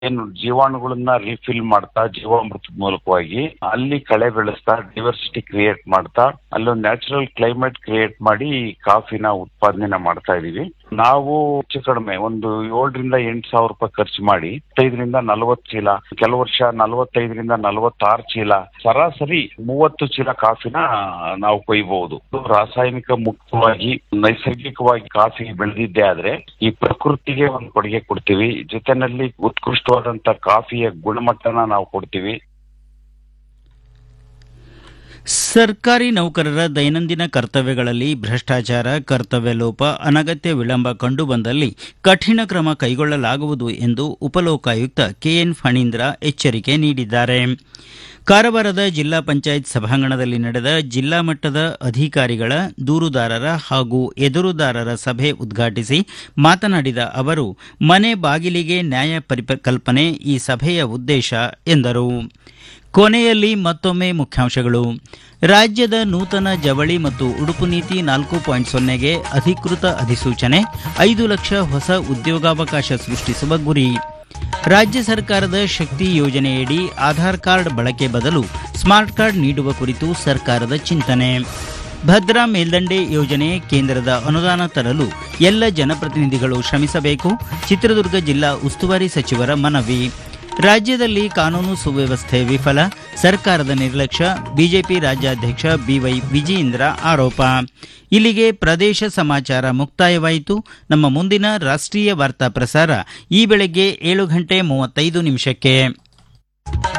ಏನು ಜೀವಾಣುಗಳನ್ನ ರೀಫಿಲ್ ಮಾಡ್ತಾ ಜೀವಾಮೃತದ ಮೂಲಕವಾಗಿ ಅಲ್ಲಿ ಕಳೆ ಬೆಳೆಸ್ತಾ ಡೈವರ್ಸಿಟಿ ಕ್ರಿಯೇಟ್ ಮಾಡ್ತಾ ಅಲ್ಲೊಂದು ನ್ಯಾಚುರಲ್ ಕ್ಲೈಮೇಟ್ ಕ್ರಿಯೇಟ್ ಮಾಡಿ ಕಾಫಿನ ಉತ್ಪಾದನೆ ಮಾಡ್ತಾ ಇದೀವಿ ನಾವು ಹೆಚ್ಚು ಕಡಿಮೆ ಒಂದು ಏಳರಿಂದ ಎಂಟು ಸಾವಿರ ರೂಪಾಯಿ ಖರ್ಚು ಮಾಡಿ ಐದರಿಂದ ನಲವತ್ತು ಚೀಲ ಕೆಲವು ವರ್ಷ ನಲವತ್ತೈದರಿಂದ ನಲವತ್ತಾರು ಚೀಲ ಸರಾಸರಿ ಮೂವತ್ತು ಚೀಲ ಕಾಫಿನ ನಾವು ಕೊಯ್ಬಹುದು ರಾಸಾಯನಿಕ ಮುಕ್ತವಾಗಿ ನೈಸರ್ಗಿಕವಾಗಿ ಕಾಫಿ ಬೆಳೆದಿದ್ದೇ ಆದ್ರೆ ಈ ಪ್ರಕೃತಿಗೆ ಒಂದು ಕೊಡುಗೆ ಕೊಡ್ತೀವಿ ಜೊತೆನಲ್ಲಿ ಉತ್ಕೃಷ್ಟವಾದಂತ ಕಾಫಿಯ ಗುಣಮಟ್ಟನ ನಾವು ಕೊಡ್ತೀವಿ ಸರ್ಕಾರಿ ನೌಕರರ ದೈನಂದಿನ ಕರ್ತವ್ಯಗಳಲ್ಲಿ ಭ್ರಷ್ಟಾಚಾರ ಕರ್ತವ್ಯ ಲೋಪ ಅನಗತ್ಯ ವಿಳಂಬ ಕಂಡುಬಂದಲ್ಲಿ ಕಠಿಣ ಕ್ರಮ ಕೈಗೊಳ್ಳಲಾಗುವುದು ಎಂದು ಉಪಲೋಕಾಯುಕ್ತ ಕೆಎನ್ ಫಣೀಂದ್ರ ಎಚ್ಚರಿಕೆ ನೀಡಿದ್ದಾರೆ ಕಾರವಾರದ ಜಿಲ್ಲಾ ಪಂಚಾಯತ್ ಸಭಾಂಗಣದಲ್ಲಿ ನಡೆದ ಜಿಲ್ಲಾ ಮಟ್ಟದ ಅಧಿಕಾರಿಗಳ ದೂರುದಾರರ ಹಾಗೂ ಎದುರುದಾರರ ಸಭೆ ಉದ್ಘಾಟಿಸಿ ಮಾತನಾಡಿದ ಅವರು ಮನೆ ಬಾಗಿಲಿಗೆ ನ್ಯಾಯ ಪರಿಕಲ್ಪನೆ ಈ ಸಭೆಯ ಉದ್ದೇಶ ಎಂದರು ಕೊನೆಯಲ್ಲಿ ಮತ್ತೊಮ್ಮೆ ಮುಖ್ಯಾಂಶಗಳು ರಾಜ್ಯದ ನೂತನ ಜವಳಿ ಮತ್ತು ಉಡುಪು ನೀತಿ ನಾಲ್ಕು ಪಾಯಿಂಟ್ ಸೊನ್ನೆಗೆ ಅಧಿಕೃತ ಅಧಿಸೂಚನೆ ಐದು ಲಕ್ಷ ಹೊಸ ಉದ್ಯೋಗಾವಕಾಶ ಸೃಷ್ಟಿಸುವ ಗುರಿ ರಾಜ್ಯ ಸರ್ಕಾರದ ಶಕ್ತಿ ಯೋಜನೆಯಡಿ ಆಧಾರ್ ಕಾರ್ಡ್ ಬಳಕೆ ಬದಲು ಸ್ಮಾರ್ಟ್ ಕಾರ್ಡ್ ನೀಡುವ ಕುರಿತು ಸರ್ಕಾರದ ಚಿಂತನೆ ಭದ್ರಾ ಮೇಲ್ದಂಡೆ ಯೋಜನೆ ಕೇಂದ್ರದ ಅನುದಾನ ತರಲು ಎಲ್ಲ ಜನಪ್ರತಿನಿಧಿಗಳು ಶ್ರಮಿಸಬೇಕು ಚಿತ್ರದುರ್ಗ ಜಿಲ್ಲಾ ಉಸ್ತುವಾರಿ ಸಚಿವರ ಮನವಿ ರಾಜ್ಯದಲ್ಲಿ ಕಾನೂನು ಸುವ್ಯವಸ್ಥೆ ವಿಫಲ ಸರ್ಕಾರದ ನಿರ್ಲಕ್ಷ್ಯ ಬಿಜೆಪಿ ರಾಜ್ಯಾಧ್ಯಕ್ಷ ಬಿವೈ ವಿಜಯೇಂದ್ರ ಆರೋಪ ಇಲ್ಲಿಗೆ ಪ್ರದೇಶ ಸಮಾಚಾರ ಮುಕ್ತಾಯವಾಯಿತು ನಮ್ಮ ಮುಂದಿನ ರಾಷ್ಟ್ರೀಯ ವಾರ್ತಾ ಪ್ರಸಾರ ಈ ಬೆಳಗ್ಗೆ ಏಳು ಗಂಟೆ ಮೂವತ್ತೈದು ನಿಮಿಷಕ್ಕೆ